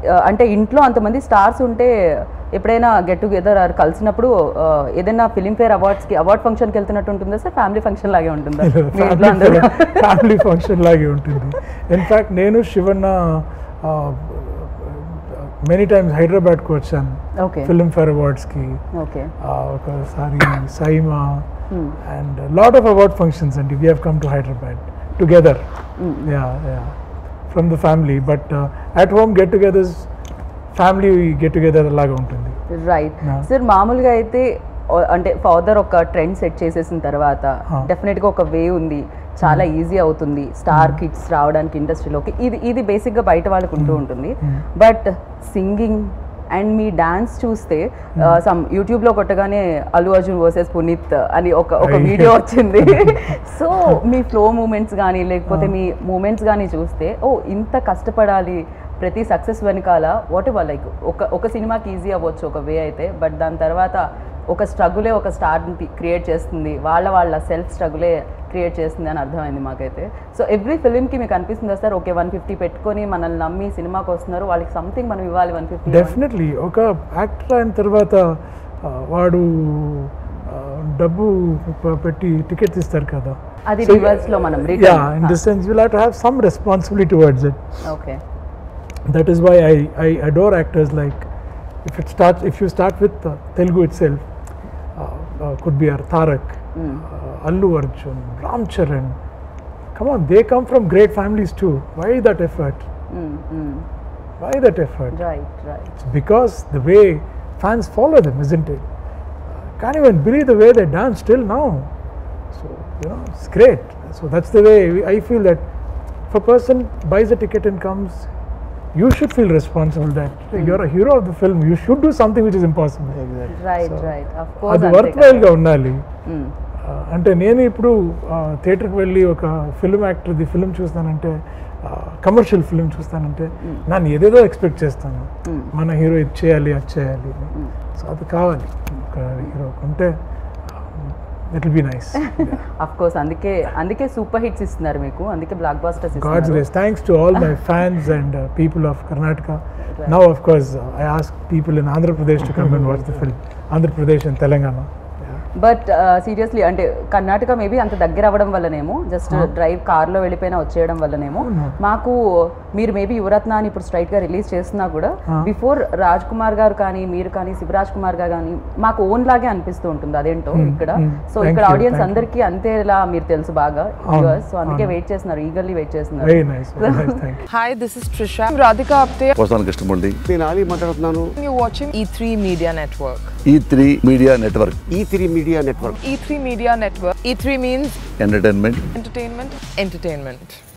అంటే ఇంట్లో అంతమంది స్టార్స్ ఉంటే ఎప్పుడైనా గెట్ టుగెదర్ ఆర్ కలిసినప్పుడు ఆ, ఏదైనా ఫిలింఫేర్ అవార్డ్స్కి అవార్డ్ ఫంక్షన్కి వెళ్తున్నట్టు ఉంటుందా సార్ ఫ్యామిలీ ఫంక్షన్ లాగే ఉంటుందా మీ ఇంట్లో అందరూ ఫ్యామిలీ ఫంక్షన్ లాగే ఉంటుంది ఇన్ఫ్యాక్ట్ నేను శివన్న మెనీ టైమ్స్ హైదరాబాద్కి వచ్చాను ఓకే ఫిల్మ్ఫేర్ అవార్డ్స్కి ఓకే ఒకసారి SIIMA and lot of award functions అండి we have come to Hyderabad together yeah yeah from the family but at home get togethers family get together లాగా ఉంటుంది రైట్ Yeah. సార్ మామూలుగా అయితే ఓ- అంటే ఫాదర్ ఒక ట్రెండ్ సెట్ చేసేసిన తర్వాత Huh. డెఫినెట్గా ఒక వే ఉంది చాలా ఈజీ అవుతుంది స్టార్ కిడ్స్ రావడానికి ఇండస్ట్రీలోకి ఇది ఇది బేసిక్గా బయట వాళ్ళకు ఉంటూ ఉంటుంది బట్ సింగింగ్ అండ్ మీ డాన్స్ చూస్తే సమ్ యూట్యూబ్లో కొట్టగానే అల్లు అర్జున్ వర్సెస్ పునీత్ అని ఒక ఒక అయ్యో. వీడియో వచ్చింది సో మీ ఫ్లో మూమెంట్స్ కానీ లేకపోతే మీ మూమెంట్స్ కానీ చూస్తే ఓ ఇంత కష్టపడాలి ప్రతి సక్సెస్ వెనకాల వాట్ ఎవర్ లైక్ ఒక ఒక సినిమాకి ఈజీ అవ్వచ్చు ఒక వే అయితే బట్ దాని తర్వాత ఒక స్ట్రగులే ఒక స్టార్ని క్రియేట్ చేస్తుంది వాళ్ళ వాళ్ళ సెల్ఫ్ స్ట్రగులే క్రియేట్ చేస్తుంది అని అర్థమైంది మాకైతే సో ఎవ్రీ ఫిలింకి మీకు అనిపిస్తుందా సార్ ఓకే వన్ ఫిఫ్టీ పెట్టుకొని మనల్ని నమ్మి సినిమాకి వస్తున్నారు వాళ్ళకి సంథింగ్ మనం ఇవ్వాలి వన్ ఫిఫ్టీ డెఫినెట్లీ ఒక యాక్టర్ అయిన తర్వాత ఆ, వాడు ఆ, డబ్బు ప- పెట్టి టికెట్స్ ఇస్తారు కదా అది So, reverse లో మనం yeah return. In the sense will have to have some responsibility towards it okay that is why I, I adore actors like if it starts if you start with uh, Telugu itself uh, uh, could be our Tarak, uh, Allu Arjun, Ram Charan. Come on, they come from great families too. Why that effort? Why that effort? Right right It's because the way fans follow them, isn't it? Uh, can't even believe the way they dance till now. So you know, it's great. So that's the way I feel that if a person buys a ticket and comes, you should feel responsible that you're a hero of the film. You should do something which is impossible. Right So, right of అది course worth వైల్గా ఉండాలి ఆ, అంటే నేను ఇప్పుడు థియేటర్కి వెళ్ళి ఒక ఫిల్మ్ యాక్టర్ది ఫిల్మ్ చూస్తానంటే కమర్షియల్ ఫిల్మ్ చూస్తానంటే నన్ను ఏదేదో ఎక్స్పెక్ట్ చేస్తాను మన హీరో ఇది చేయాలి అది చేయాలి సో అది కావాలి ఒక హీరో ఉంటే it will be nice of course అందుకే అందుకే సూపర్ హిట్స్ ఇస్తున్నారు మీకు అందుకే బ్లాక్ బాస్టర్స్ గాడ్స్ ఇస్తున్నారు grace thanks to all my fans and people of Karnataka now of course I ask people in Andhra Pradesh to come and watch the film Andhra Pradesh and Telangana but seriously అంటే Karnataka maybe అంత దగ్గర అవ్వడం వల్లనేమో just drive కార్లో వెళ్ళిపోయినా వచ్చేయడం వల్లనేమో మాకు మీరు మేబీ యువరత్న అని ఇప్పుడు స్ట్రైట్ గా రిలీజ్ చేస్తున్నా కూడా బిఫోర్ రాజ్ కుమార్ గారు కానీ మీరు కానీ శివరాజ్ కుమార్ గారు కానీ మాకు ఓన్ లాగే అనిపిస్తూ ఉంటుంది అదేంటో ఇక్కడ సో Thank ఇక్కడ you, ఆడియన్స్ thank you. అందరికీ అంతేలా మీరు తెలుసు బాగా అవును, సో అందుకే అవును. వెయిట్ చేస్తున్నారు ఈగర్లీ వెయిట్ చేస్తున్నారు very nice very nice thank you Hi, this is Trisha. I'm Radhika Apte. వస్తాను కృష్ణమూర్తి నేను ఆలీ మాట్లాడుతున్నాను You're watching E3 Media Network. E three media network E three media network E3 Media Network. E3 means entertainment entertainment, entertainment.